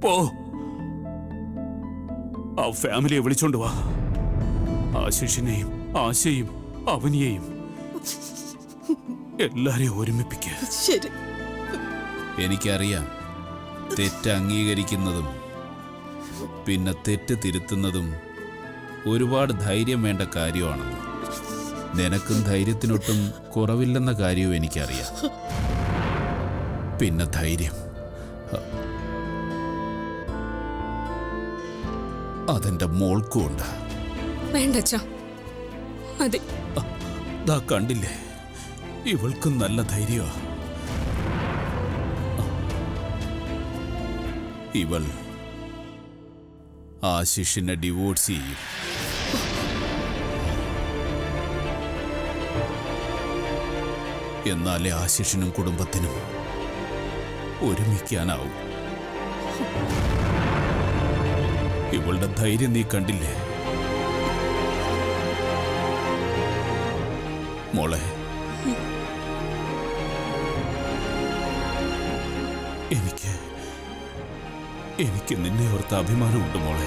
പോ ആ ഫാമിലിയെ വിളിച്ചോണ്ട് വാ ആശിഷിനെയും ആശയും അവനിയെയും എല്ലാരെയും ഒരുമിപ്പിക്കുക ശരി എനിക്കറിയാം തെറ്റ് അംഗീകരിക്കുന്നതും പിന്നെ തെറ്റ് തിരുത്തുന്നതും ഒരുപാട് ധൈര്യം വേണ്ട കാര്യമാണെന്ന് നിനക്കും ധൈര്യത്തിനൊട്ടും കുറവില്ലെന്ന കാര്യവും എനിക്കറിയാം പിന്നെ ധൈര്യം അ- അതെന്റെ മോൾക്കും ഉണ്ട് വേണ്ട അച്ഛാ മതി ദാ കണ്ടില്ലേ ഇവൾക്കും നല്ല ധൈര്യമാ ഇവൾ ആശിഷിനെ ഡിവോഴ്സ് ചെയ്യും എന്നാലേ ആശിഷിനും കുടുംബത്തിനും ഒരുമിക്കാനാവും ഇവളുടെ ധൈര്യം നീ കണ്ടില്ലേ മോളെ എനിക്ക് എനിക്ക് നിന്നെ ഓർത്ത് അഭിമാനമുണ്ട് മോളെ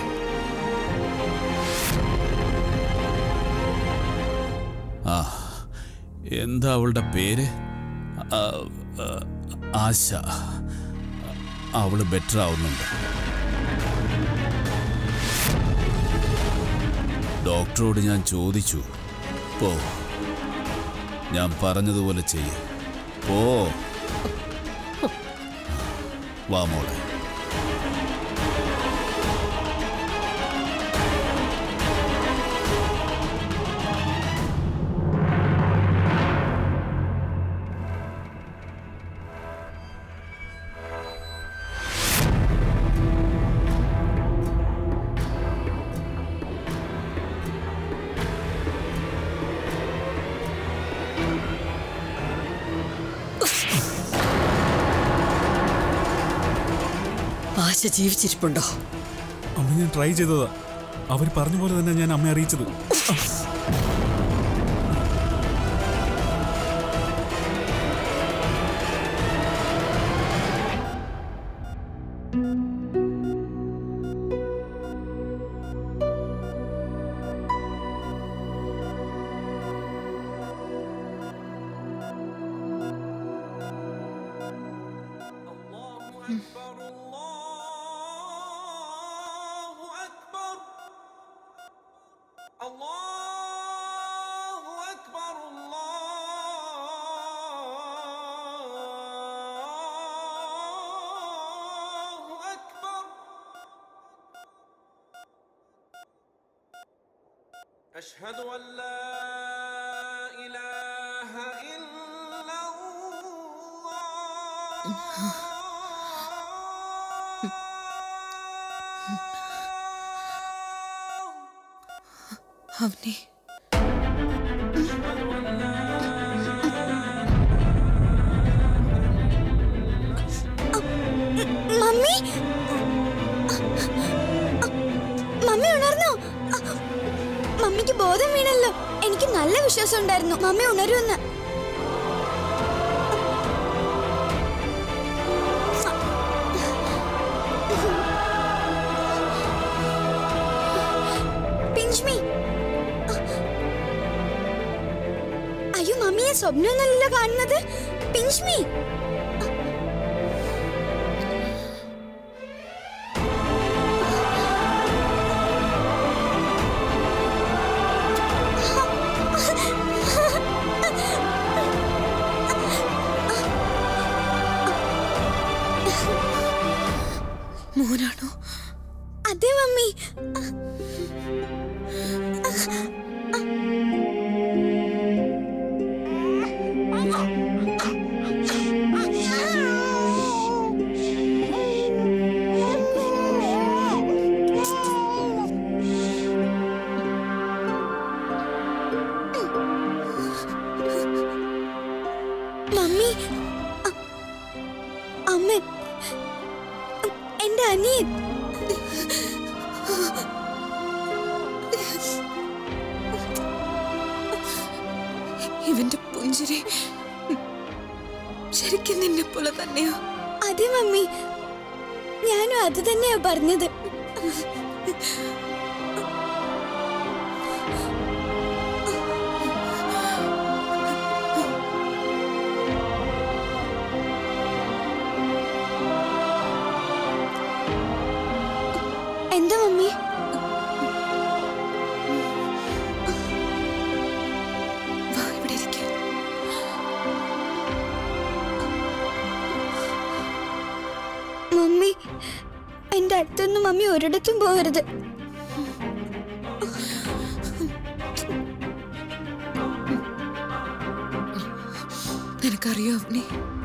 ആ എന്താ അവളുടെ പേര് ആ, ആ, ആശ അവള് ബെറ്റർ ആവുന്നുണ്ട് ഡോക്ടറോട് ഞാൻ ചോദിച്ചു പോ ഞാൻ പറഞ്ഞതുപോലെ ചെയ്യ പോ വാ മോളെ ആശ ജീവിച്ചിരിപ്പുണ്ടോ അമ്മ ഞാൻ ട്രൈ ചെയ്തതാ അവർ പറഞ്ഞ പോലെ തന്നെ ഞാൻ അമ്മയെ അറിയിച്ചത് أشهد أن لا إله إلا الله അവനെ മമ്മി മമ്മി ഉണർന്നോ മമ്മിക്ക് ബോധം വീണല്ലോ എനിക്ക് നല്ല വിശ്വാസം ഉണ്ടായിരുന്നു മമ്മി ഉണരുമെന്ന് പിഞ്ച് me. അയ്യോ മമ്മിയെ സ്വപ്നമൊന്നല്ലല്ലോ കാണുന്നത് പിഞ്ച് മീ മോനാണോ അതെ മമ്മി മമ്മി അ- അമ്മ എന്റെ അനിയൻ ഇവന്റെ പുഞ്ചിരി ശരിക്കും നിന്നെ പോലെ തന്നെയാ അതെ മമ്മി ഞാനും അത് തന്നെയാ പറഞ്ഞത് എന്താ മമ്മി വാ ഇവിടെ ഇരിക്ക മമ്മി എന്റെ അടുത്തൊന്നും മമ്മി ഒരിടത്തും പോകരുത് നിനക്കറിയോ അവനെ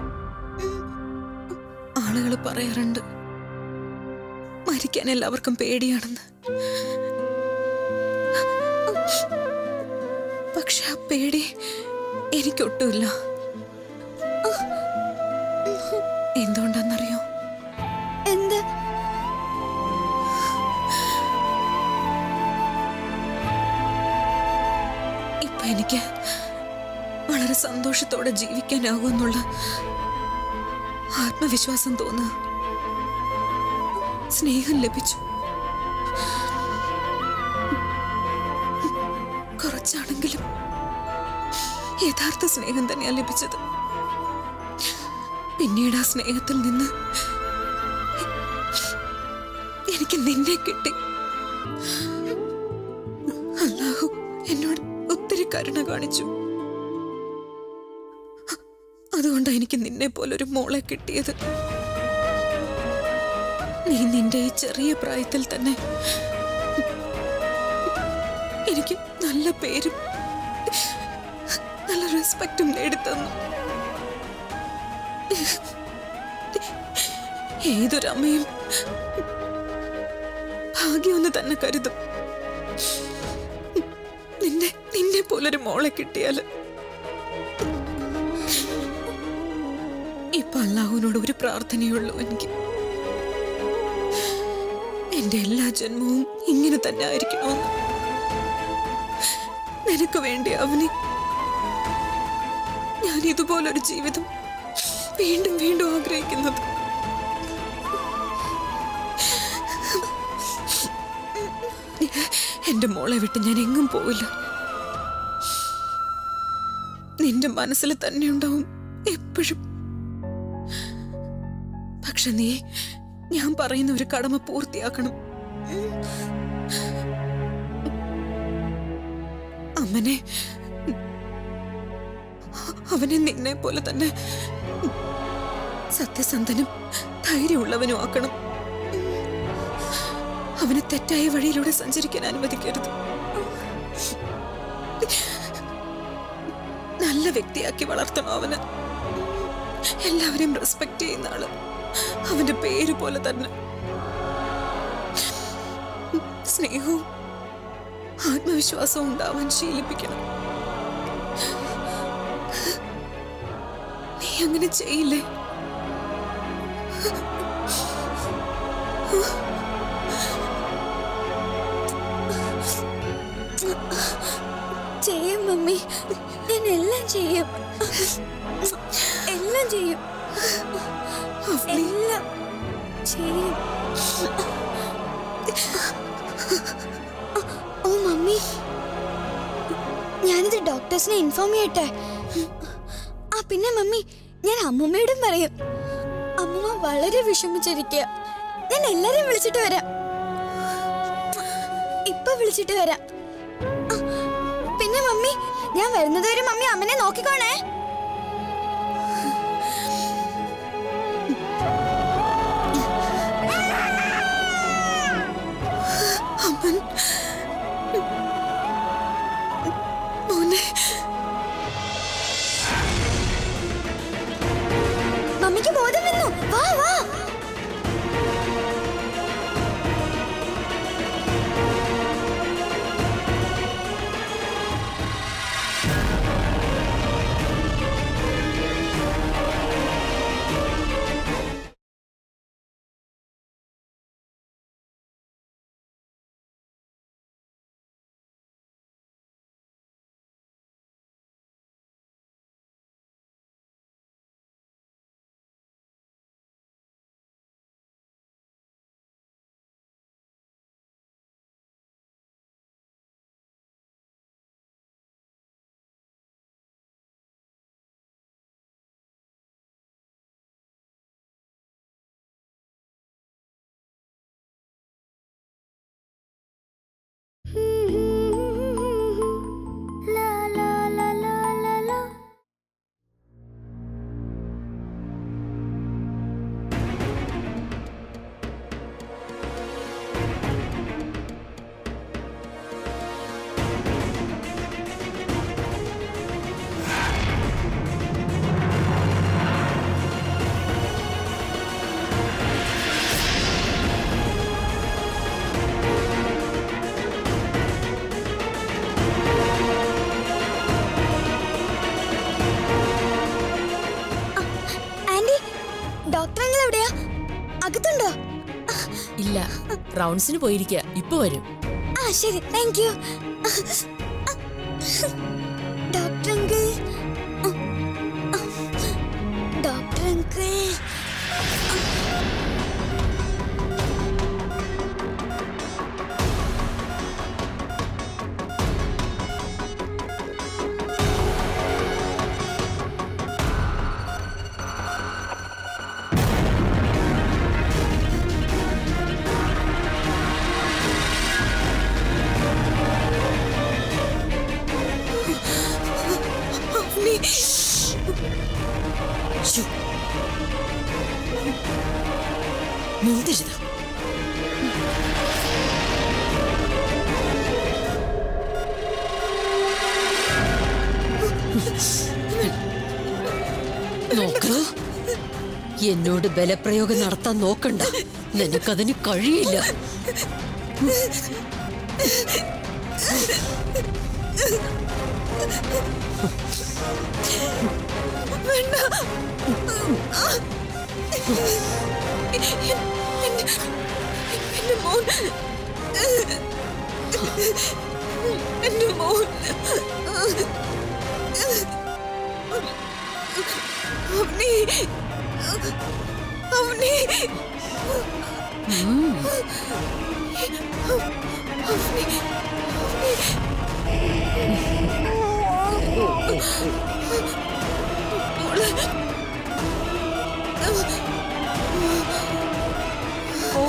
ആളുകൾ പറയാറുണ്ട് മരിക്കാൻ എല്ലാവർക്കും പേടിയാണെന്ന് പക്ഷെ ആ പേടി എനിക്കൊട്ടുമില്ല എന്തുകൊണ്ടാന്നറിയോ എന്താ ഇപ്പൊ എനിക്ക് വളരെ സന്തോഷത്തോടെ ജീവിക്കാനാകുമെന്നുള്ള ആത്മവിശ്വാസം തോന്നുക സ്നേഹം ലഭിച്ചു കുറച്ചാണെങ്കിലും യഥാർത്ഥ സ്നേഹം തന്നെയാ ലഭിച്ചത് പിന്നീട് ആ സ്നേഹത്തിൽ നിന്ന് എനിക്ക് നിന്നെ കിട്ടി അല്ലാഹു എന്നോട് ഒത്തിരി കരുണ കാണിച്ചു അതുകൊണ്ടാണ് എനിക്ക് നിന്നെ പോലൊരു മോളെ കിട്ടിയത് നീ നിന്റെ ഈ ചെറിയ പ്രായത്തിൽ തന്നെ എനിക്ക് നല്ല പേരും നല്ല റെസ്പെക്റ്റും നേടിത്തന്നു ഏതൊരമ്മയും ഭാഗ്യമെന്ന് തന്നെ കരുതും നിന്നെ നിന്നെ പോലൊരു മോളെ കിട്ടിയാല് ഇപ്പൊ അള്ളാഹുവിനോട് ഒരു പ്രാർത്ഥനയുള്ളൂ എനിക്ക് എന്റെ എല്ലാ ജന്മവും ഇങ്ങനെ തന്നെ ആയിരിക്കണമെന്ന് നിനക്ക് വേണ്ടി അവന് ഞാൻ ഇതുപോലൊരു ജീവിതം വീണ്ടും വീണ്ടും ആഗ്രഹിക്കുന്നത് എന്റെ മോളെ വിട്ട് ഞാൻ എങ്ങും പോവില്ല നിന്റെ മനസ്സിൽ തന്നെ ഉണ്ടാവും എപ്പോഴും പക്ഷെ നീ ഞാൻ പറയുന്ന ഒരു കടമ പൂർത്തിയാക്കണം അമ്മനെ അവനെ നിന്നെ പോലെ തന്നെ സത്യസന്ധനും ധൈര്യമുള്ളവനും ആക്കണം അവനെ തെറ്റായ വഴിയിലൂടെ സഞ്ചരിക്കാൻ അനുവദിക്കരുത് നല്ല വ്യക്തിയാക്കി വളർത്തണം അവന് എല്ലാവരെയും റെസ്പെക്ട് ചെയ്യുന്ന ആള് അവന്റെ പേര് പോലെ തന്നെ സ്നേഹവും ആത്മവിശ്വാസവും ഉണ്ടാവാൻ ശീലിപ്പിക്കണം നീ അങ്ങനെ ചെയ്യില്ലേ ചെയ്യും മമ്മി ഞാൻ എല്ലാം ചെയ്യും എല്ലാം ചെയ്യും എല്ലാം ചെയ്യും ഓ മമ്മി ഞാനിത് ഡോക്ടേഴ്സിനെ ഇൻഫോം ചെയ്യട്ടെ ആ പിന്നെ മമ്മി ഞാൻ അമ്മൂമ്മയോടും പറയും അമ്മൂമ്മ വളരെ വിഷമിച്ചിരിക്കുക ഞാൻ എല്ലാരെയും വിളിച്ചിട്ട് വരാം ഇപ്പൊ വിളിച്ചിട്ട് വരാം ആ, പിന്നെ മമ്മി ഞാൻ വരുന്നത് വരെ മമ്മി അമ്മനെ നോക്കിക്കോണേ അമ്മൻ മോനെ മമ്മിക്ക് ബോധം വന്നു വാ വാ അങ്കിൾ എവിടെയാ അകത്തുണ്ടോ ഇല്ല റൗണ്ട്സിന് പോയിരിക്കുക ഇപ്പൊ വരും ആ ശരി thank you doctor uncle doctor uncle അവനി മിണ്ടരുത് നോക്കൂ എന്നോട് ബലപ്രയോഗം നടത്താൻ നോക്കണ്ട നിനക്കതിന് കഴിയില്ല എന്റെ മോൻ എന്റെ മോൻ അവനി അവനി അവനി ഓ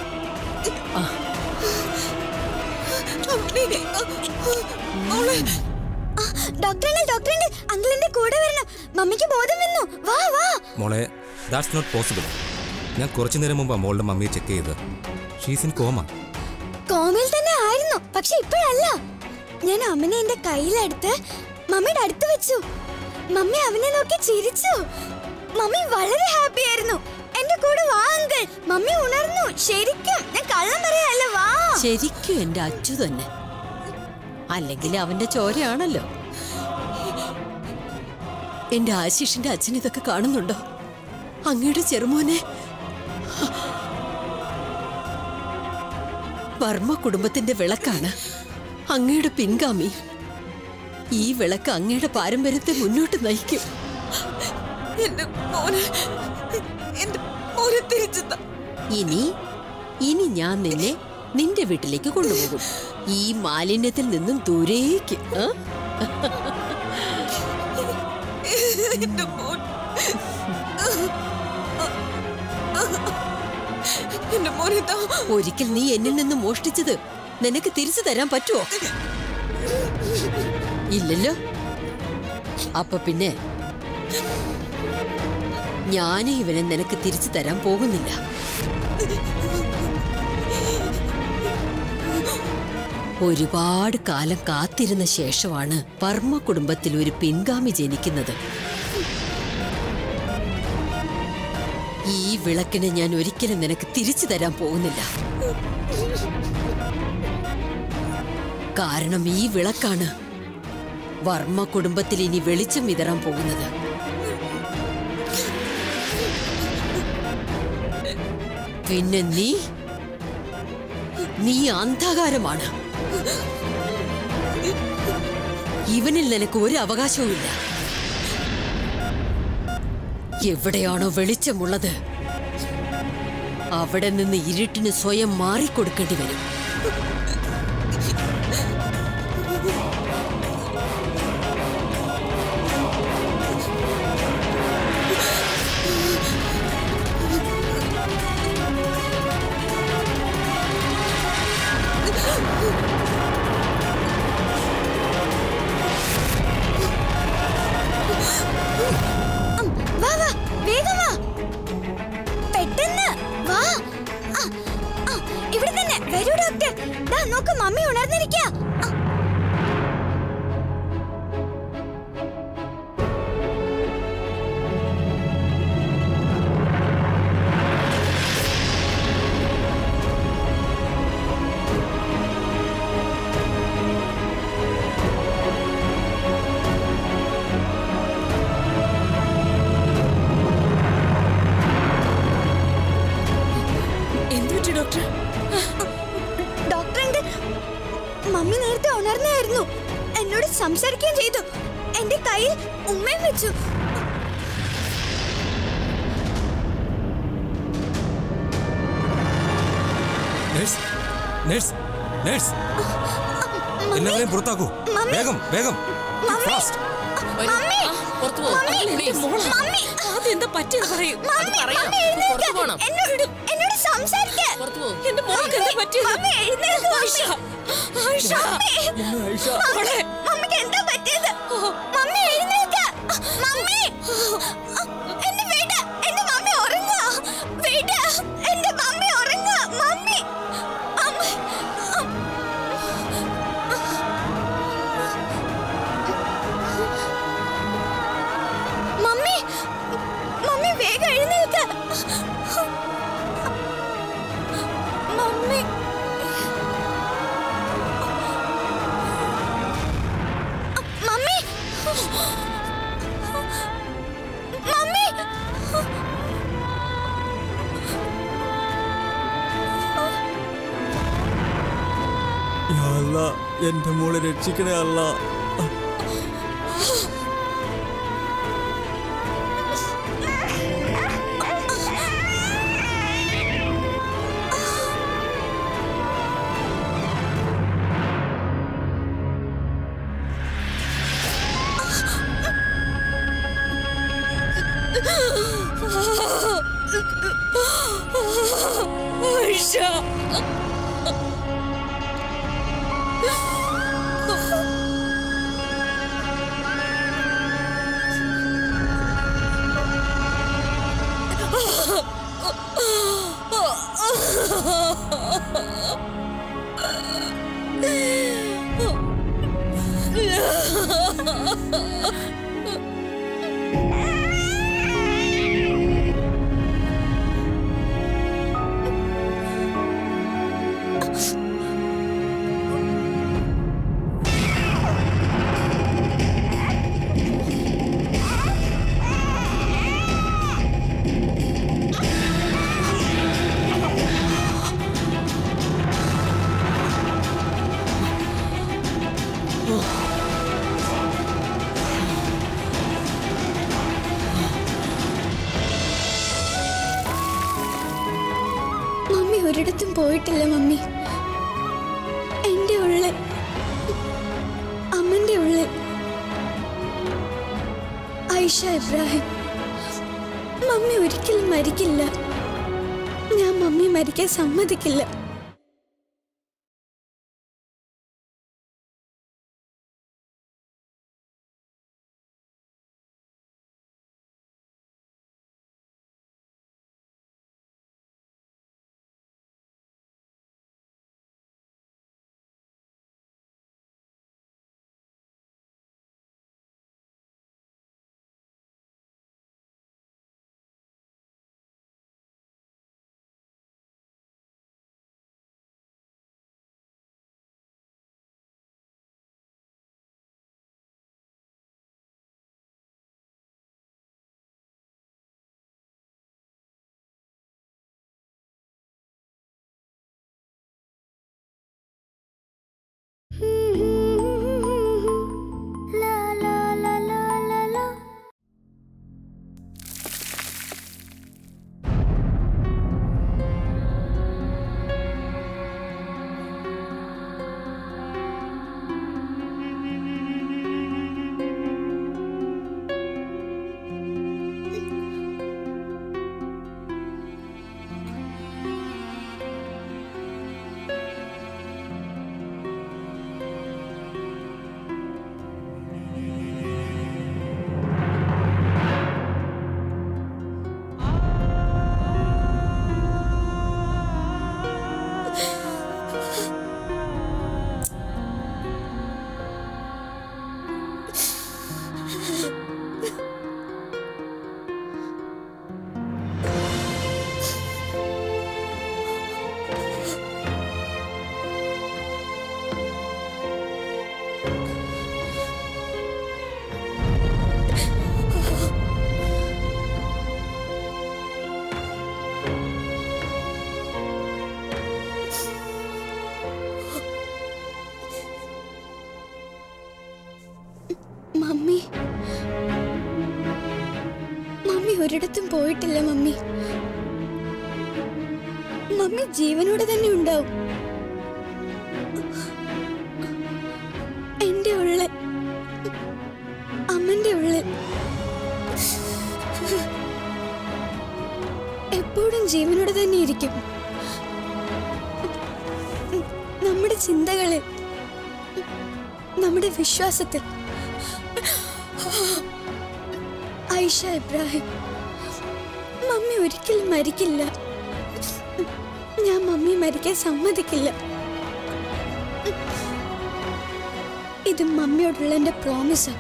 അവനി അവളെ ഡോക്ടർ അങ്കിൾ ഡോക്ടർ അങ്കിൾ അങ്കിളിന്റെ കൂടെ വരണം മമ്മിക്ക് ബോധം വന്നു വാ വാ മോളെ ദാറ്റ്സ് നോട്ട് പോസിബിൾ ഞാൻ കുറച്ചു നേരം മുമ്പ് മോളുടെ മമ്മിയെ ചെക്ക് ചെയ്ത് ഷീസ് ഇൻ കോമ കോമയിൽ തന്നെ ആയിരുന്നു പക്ഷെ ഇപ്പോഴല്ല ഞാൻ അമ്മനെ എന്റെ കയ്യിലെടുത്ത് മമ്മിയുടെ അടുത്ത് വെച്ചു മമ്മി അവനെ നോക്കി ചിരിച്ചു മമ്മി വളരെ ഹാപ്പി ആയിരുന്നു എന്റെ കൂടെ വാ അങ്കിൾ മമ്മി ഉണർന്നു ശരിക്കും ഞാൻ കള്ളം പറയല്ല വാ ശരിക്കും എന്റെ അച്ചു തന്നെ അല്ലെങ്കിൽ അവന്റെ ചോരയാണല്ലോ എന്റെ ആശിഷിന്റെ അച്ഛൻ ഇതൊക്കെ കാണുന്നുണ്ടോ അങ്ങയുടെ ചെറുമോനെ വർമ്മ കുടുംബത്തിന്റെ വിളക്കാണ് അങ്ങയുടെ പിൻഗാമി ഈ വിളക്ക് അങ്ങയുടെ പാരമ്പര്യത്തെ മുന്നോട്ട് നയിക്കും എന്റെ മോനെ എന്റെ മോനെ തിരിച്ചു താ ഇനി ഇനി ഞാൻ നിന്നെ നിന്റെ വീട്ടിലേക്ക് കൊണ്ടുപോകും ഈ മാലിന്യത്തിൽ നിന്നും ദൂരേക്ക് ആ? എന്റെ മോൻ എന്റെ മോനെ താ ഒരിക്കൽ നീ എന്നിൽ നിന്ന് മോഷ്ടിച്ചത് നിനക്ക് തിരിച്ചു തരാൻ പറ്റുമോ ഇല്ലല്ലോ അപ്പൊ പിന്നെ ഞാനും ഇവനെ നിനക്ക് തിരിച്ചു തരാൻ പോകുന്നില്ല ഒരുപാട് കാലം കാത്തിരുന്ന ശേഷമാണ് വർമ്മ കുടുംബത്തിൽ ഒരു പിൻഗാമി ജനിക്കുന്നത് ഈ വിളക്കിനെ ഞാൻ ഒരിക്കലും നിനക്ക് തിരിച്ചു തരാൻ പോകുന്നില്ല കാരണം ഈ വിളക്കാണ് വർമ്മ കുടുംബത്തിൽ ഇനി വെളിച്ചം വിതറാൻ പോകുന്നത് പിന്നെ നീ നീ അന്ധകാരമാണ് ഇവനിൽ നിനക്ക് ഒരു അവകാശവുമില്ല എവിടെയാണോ വെളിച്ചമുള്ളത് അവിടെ നിന്ന് ഇരുട്ടിന് സ്വയം മാറിക്കൊടുക്കേണ്ടി വരും വാ വാ വേഗം വാ പെട്ടെന്ന് വാ ആ, ആ, ഇവിടെ തന്നെ വരൂ ഡോക്ടർ ദാ നോക്ക് മമ്മി ഉണർന്നിരിക്കാ ആ, പറ്റി ഡോക്ടർ ഡോക്ടർ ഉണ്ട് മമ്മി നേരത്തെ ഉണർന്നായിരുന്നു എന്നോട് സംസാരിക്കുകയും ചെയ്തു എന്റെ കയ്യിൽ ഉമ്മയും വെച്ചു നേഴ്സ് നേഴ്സ് നേഴ്സ് എല്ലാവരെയും പുറത്താക്കൂ മമ്മി. വേഗം വേഗം മമ്മി. ഫാസ്റ്റ് മമ്മി പുറത്തു പോകും മമ്മി ആദ്യം എന്താ പറ്റിയെന്ന് പറയും മമ്മി മമ്മി എഴുന്നേൽക്ക്. എന്നോട് എന്നോട് സംസാരിക്ക എന്റെ മോൾക്ക് എന്താ പറ്റിയത് മമ്മി എഴുന്നേൽക്ക് ആയിഷ, ആയിഷ. Mummy mummy. മമ്മിക്ക് എന്താ പറ്റിയത് മമ്മി എഴുന്നേൽക്ക് മമ്മി എന്നെ വിട് എന്റെ മമ്മി ഉറങ്ങാ വിട് എന്റെ മമ്മി ഉറങ്ങാ മമ്മി അമ്മ മമ്മി മമ്മി വേഗം എഴുന്നേൽക്ക് മമ്മി മമ്മി മമ്മി അല്ല എന്റെ മോളെ രക്ഷിക്കണേ അല്ല ആയിഷ മമ്മി ഒരിടത്തും പോയിട്ടില്ല മമ്മി എന്റെ ഉള്ളിൽ അമ്മന്റെ ഉള്ളിൽ ഐഷ ഇബ്രാഹിം മമ്മി ഒരിക്കലും മരിക്കില്ല ഞാൻ മമ്മി മരിക്കാൻ സമ്മതിക്കില്ല പോയിട്ടില്ല മമ്മി മമ്മി ജീവനോടെ തന്നെ ഉണ്ടാവും എന്റെ ഉള്ളിൽ അമ്മന്റെ ഉള്ളിൽ എപ്പോഴും ജീവനോടെ തന്നെ ഇരിക്കും നമ്മുടെ ചിന്തകളിൽ നമ്മുടെ വിശ്വാസത്തിൽ ഐഷ ഇബ്രാഹിം മമ്മി ഒരിക്കലും മരിക്കില്ല ഞാൻ മമ്മി മരിക്കാൻ സമ്മതിക്കില്ല ഇത് മമ്മിയോടുള്ള എന്റെ പ്രോമിസാ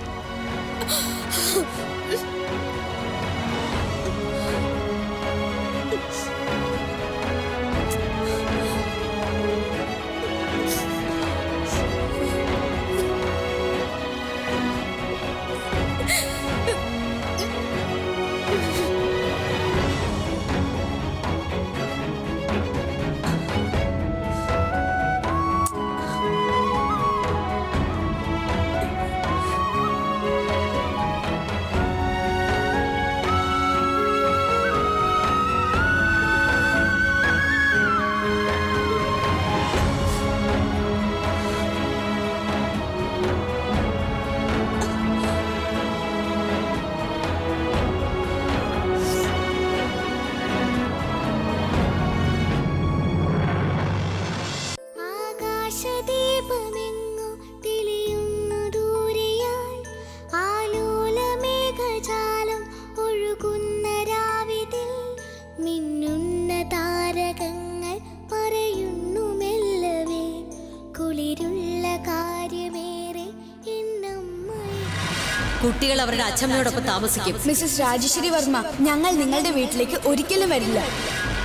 ആകാശദീപമെങ്ങു തെളിയുന്നു ദൂരെയായി ആലോലമേഘജാലം ഒഴുകുന്ന രാവിതിൽ മിന്നുന്ന താരകങ്ങൾ പറയുന്നു മെല്ലവേ കുളിരുള്ള കാര്യമേറെ എന്നമ്മയെ കുട്ടികൾ അവരുടെ അച്ഛമ്മയോടൊപ്പം താമസിക്കും മിസ്സസ് രാജശ്രീ വർമ്മ ഞങ്ങൾ നിങ്ങളുടെ വീട്ടിലേക്ക് ഒരിക്കലും വരില്ല